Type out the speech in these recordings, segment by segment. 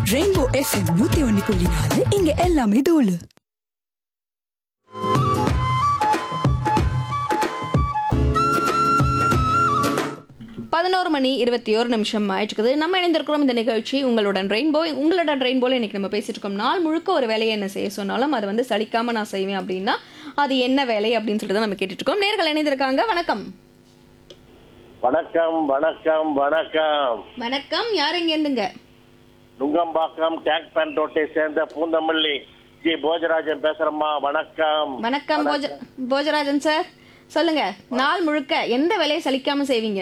Rainbow FM நூத்தி ஒன்னு புள்ளி நாலு இங்க எல்லாமே தோலு பதினோரு மணி இருபத்தி ஒரு நிமிஷம் ஆயிட்டுருக்குது நம்ம இணைந்திருக்கிறோம் இந்த நிகழ்ச்சி உங்களுடன் ரெயின்போ உங்களுடன் ரெயின்போல இன்னைக்கு நம்ம பேசிட்டு இருக்கோம் நாள் முழுக்க ஒரு வேலையை என்ன செய்ய சொன்னாலும் அது வந்து சலிக்காம நான் செய்வேன் அப்படின்னா அது என்ன வேலை அப்படின்னு சொல்லிட்டு தான் நம்ம கேட்டுட்டு இருக்கோம் நேர்கள் இணைந்திருக்காங்க வணக்கம் வணக்கம் வணக்கம் வணக்கம் வணக்கம் யார் இங்க இருந்துங்க நுங்கம்பாக்கம் டேங்க் பேண்ட் ரோட்டை சேர்ந்த பூந்தமல்லி ஜி போஜராஜன் பேசுறேம்மா வணக்கம் வணக்கம் போஜ போஜராஜன் சார் சொல்லுங்க நாள் முழுக்க எந்த வேலையை சலிக்காம செய்வீங்க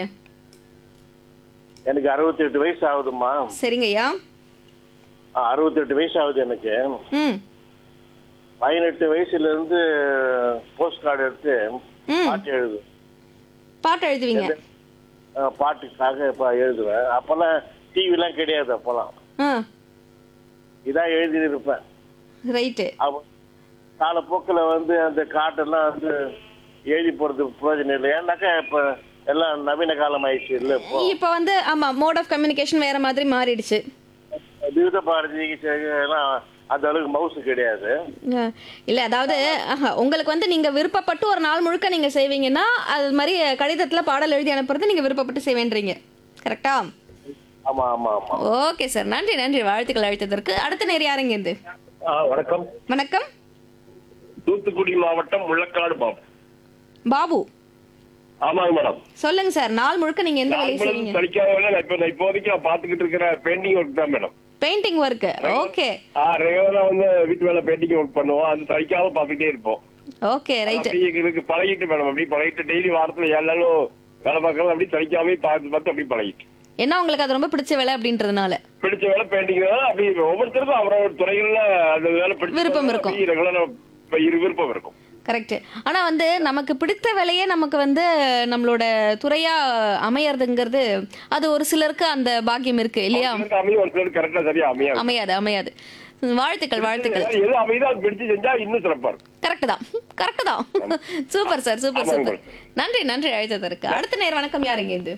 எனக்கு அறுபத்தி எட்டு வயசு ஆகுதும்மா சரிங்கய்யா அறுபத்தி எட்டு வயசு ஆகுது எனக்கு ம் பதினெட்டு வயசுல இருந்து போஸ்ட் கார்டு எடுத்து ம். பாட்டு எழுது பாட்டு எழுதுவீங்க அஹ், பாட்டுக்காக இப்ப எழுதுவேன் அப்பெல்லாம் டிவிலாம் கிடையாது அப்பெல்லாம் ஆ இதான் எழுதி இருப்பேன் ரைட்டு அப்ப காலப்போக்கில் வந்து அந்த காட்டெல்லாம் வந்து எழுதி போறதுக்கு பிரயோஜனம் இல்லை ஏன்னாக்கா இப்ப எல்லாம் நவீன காலம் ஆயிடுச்சு இல்ல இப்போ இப்போ வந்து ஆமா மோட் ஆஃப் கம்யூனிகேஷன் வேற மாதிரி மாறிடுச்சு விவித பாரதி எல்லாம் அந்த அளவுக்கு மவுசு கிடையாது அஹ் இல்ல அதாவது ஆஹா, உங்களுக்கு வந்து நீங்க விருப்பப்பட்டு ஒரு நாள் முழுக்க நீங்க செய்வீங்கன்னா அது மாதிரி கடிதத்துல பாடல் எழுதி அனுப்புறது நீங்க விருப்பப்பட்டு செய்வேன்றீங்க கரெக்டா ஆமா ஆமா ஆமா ஓகே சார் நன்றி நன்றி வாழ்த்துக்கள் அழைத்ததற்கு அடுத்த நேர் யாருங்க இது வணக்கம் வணக்கம் தூத்துக்குடி மாவட்டம் முள்ளக்காடு பாபு பாபு ஆமாங்க மேடம் சொல்லுங்க சார் நாள் முழுக்க நீங்க எந்த வேலையை செய்வீங்க படிக்காத வேலை நான் இப்ப நான் இப்போதைக்கு நான் பாத்துக்கிட்டு இருக்கிற பெயிண்டிங் ஒர்க் தான் மேடம் பெயிண்டிங் ஒர்க் ஓகே ரெகுலரா வந்து வீட்டு வேலை பெயிண்டிங் ஒர்க் பண்ணுவோம் அது தடிக்காம பாத்துக்கிட்டே இருப்போம் ஓகே ரைட் அப்படி எங்களுக்கு பழகிட்டு மேடம் அப்படி பழகிட்டு டெய்லி வாரத்துல ஏழு நாளும் வேலை பார்க்கறது அப்படி தடிக்காம பார்த்து பார்த்து அப்படி பழகிட்டு என்ன உங்களுக்கு அது ரொம்ப பிடிச்ச வேலை அப்படின்றதுனால பிடிச்ச வேலை பெயிண்டிங் தான் அப்படி ஒவ்வொருத்தருக்கும் அவரோட துறைகள்ல அந்த வேலை பிடிச்ச விருப்பம் இருக்கும். ரெகுலரா இரு விருப்பம் இருக்கும் கரெக்ட் ஆனா வந்து நமக்கு பிடித்த வேலையே நமக்கு வந்து நம்மளோட துறையா அமையறதுங்கிறது அது ஒரு சிலருக்கு அந்த பாக்கியம் இருக்கு இல்லையா ஒரு சிலருக்கு அமையும் ஒரு சிலருக்கு கரெக்டா சரியா அமையாது அமையாது அமையாது வாழ்த்துக்கள் வாழ்த்துக்கள் எது அமைதோ அது பிடிச்சு செஞ்சா இன்னும் சிறப்பா இருக்கும் கரெக்ட் தான் கரெக்ட் தான் சூப்பர் சார் சூப்பர் ஆமாங்க. சூப்பர் நன்றி நன்றி அழைத்ததற்கு அடுத்த நேர் வணக்கம் யாருங்க இது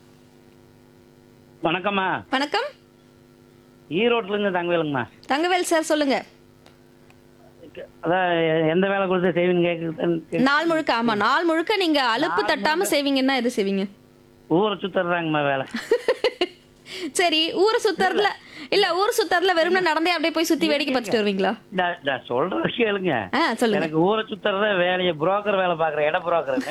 வணக்கம்மா வணக்கம் ஈரோட்ல இருந்து தங்கவேலுங்கம்மா தங்கவேல் சார் சொல்லுங்க அதான் எ- எந்த வேலை கொடுத்து செய்வீங்க கேட்குறது நாள் முழுக்க ஆமா நாள் முழுக்க நீங்க அலுப்பு தட்டாம செய்வீங்கன்னா எது செய்வீங்க ஊரை சுத்துறாங்கம்மா வேலை சரி ஊரை சுத்துறதுல இல்ல ஊர் சுத்துறதுல வெறும்னே நடந்தே அப்படியே போய் சுத்தி வேடிக்கை பார்த்துட்டு வருவீங்களா நான் நான் சொல்றது கேளுங்க ஆ சொல்லுங்க எனக்கு ஊரை சுத்துறத வேலையை புரோக்கர் வேலை பாக்குற இட புரோக்கர்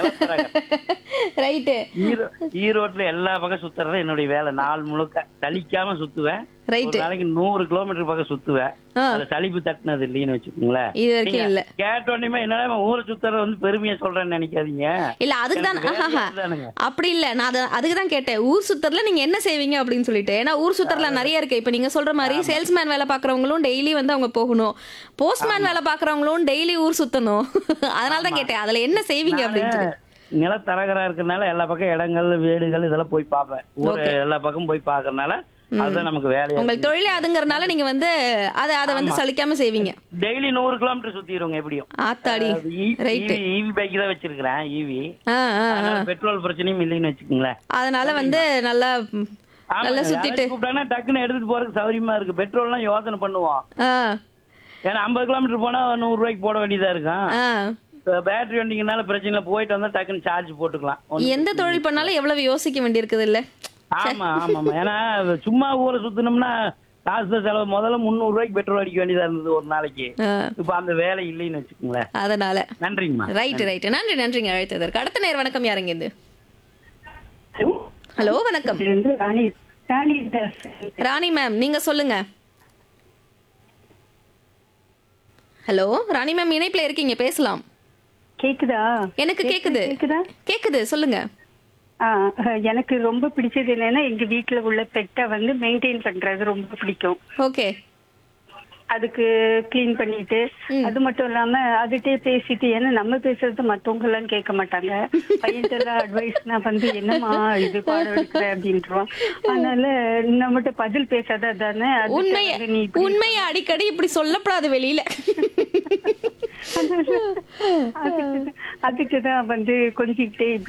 ரைட்டு ஈரோ ஈரோட்ல எல்லா பக்கம் சுத்துறது என்னுடைய வேலை நாள் முழுக்க சலிக்காம சுத்துவேன் Right. ஒரு நாளைக்கு நூறு கிலோமீட்டர் பக்கம் சுத்துவேன் ஆ. அது சலிப்பு தட்டினது இல்லைன்னு வச்சுக்கோங்களேன் இது வரைக்கும் இல்ல கேட்டோன்னே என்னடா இவன் ஊரை சுத்துறத வந்து பெருமையா சொல்றேன்னு நினைக்காதீங்க இல்ல அதுக்கு தான் எனக்கு வேலையே ஆஹா. அதுதானுங்க. அப்படி இல்ல நான் அதை அதுக்கு தான் கேட்டேன் ஊர் சுத்தறதுல நீங்க என்ன செய்வீங்க அப்படின்னு சொல்லிட்டு ஏன்னா ஊர் சுத்தறதுல நிறைய இருக்கு இப்ப நீங்க சொல்ற மாதிரி சேல்ஸ்மேன் வேலை பாக்குறவங்களும் டெய்லி வந்து அவங்க போகணும் போஸ்ட்மேன் வேலை பாக்குறவங்களும் டெய்லி ஊர் சுத்தணும் அதனால தான் கேட்டேன் அதுல என்ன செய்வீங்க அப்படின்னு சொல்லி நிலத்தரகரா இருக்கறனால எல்லா பக்கம் இடங்கள் வீடுகள் இதெல்லாம் போய் பார்ப்பேன் ஊர் எல்லா பக்கம் போய் பார்க்கறனால அதுதான் நமக்கு வேலையா உங்களுக்கு தொழிலே அதுங்கறனால நீங்க வந்து அதை அதை வந்து சலிக்காம செய்வீங்க டெய்லி நூறு கிலோமீட்டர் சுத்திடுவோங்க எப்படியும் ஆத்தாடி ரைட்டு ஈவி பைக் தான் வச்சிருக்கிறேன் ஈவி ஆ ஆ ஆ. பெட்ரோல் பிரச்சனையும் இல்லைன்னு வச்சுக்கோங்களேன் அதனால வந்து நல்லா ம், ஆமா, நல்லா சுத்திட்டு யாராச்சும் கூப்பிட்டாங்கன்னா டக்குன்னு எடுத்துட்டு போறதுக்கு சௌரியமா இருக்கு பெட்ரோல்லாம் யோசனை பண்ணுவோம் ஆ ஏன்னா ஐம்பது கிலோமீட்டர் போனா நூறு ரூபாய்க்கு போட வேண்டியதா இருக்கும் ஆ பேட்டரி வண்டிங்கனால பிரச்சனை இல்லை போயிட்டு வந்தா டக்குன்னு சார்ஜ் போட்டுக்கலாம் ஒண்ணும் எந்த தொழில் பண்ணாலும் எவ்வளவு யோசிக்க வேண்டியிருக்குது இல்ல ஆமா ஆமா ஆமா ஏன்னா சும்மா ஊரை சுத்தினோம்னா காசு தான் செலவு முதல்ல முந்நூறு ரூபாய்க்கு பெட்ரோல் அடிக்க வேண்டியதா இருந்தது ஒரு நாளைக்கு ஆ, இப்ப அந்த வேலை இல்லைன்னு வச்சுக்கோங்களேன் அதனால நன்றிங்கம்மா ரைட் ரைட் நன்றி நன்றிங்க அழைத்ததற்கு அடுத்த நேர் வணக்கம் யாருங்க இது ஹலோ வணக்கம் இருந்து ராணி ராணி தாஸ். ராணி மேம் நீங்க சொல்லுங்க ஹலோ ராணி மேம் இணைப்புல இருக்கீங்க பேசலாம் கேக்குதா எனக்கு கேக்குது கேக்குதா கேக்குது சொல்லுங்க ஆ, எனக்கு ரொம்ப பிடிச்சது என்னன்னா எங்க வீட்ல உள்ள பெட்டை வந்து மெயின்டைன் பண்றது ரொம்ப பிடிக்கும் ஓகே அதுக்கு க்ளீன் பண்ணிட்டு அது மட்டும் இல்லாம அதுட்டே பேசிட்டு ஏன்னா நம்ம பேசுறது மத்தவங்க எல்லாம் கேட்க மாட்டாங்க பையன்கிட்ட எல்லாம் அட்வைஸ்னா வந்து என்னம்மா இது பாடம் எடுக்கிற அப்படின்ட்டுருவான் அதனால நம்மகிட்ட பதில் பேசாத தானே அதுக்கு உண்மைய வந்து நீ இப்படி உண்மைய அடிக்கடி இப்படி சொல்லப்படாது வெளியில அதுக்கு அதுக்கு தான் வந்து கொஞ்சிக்கிட்டே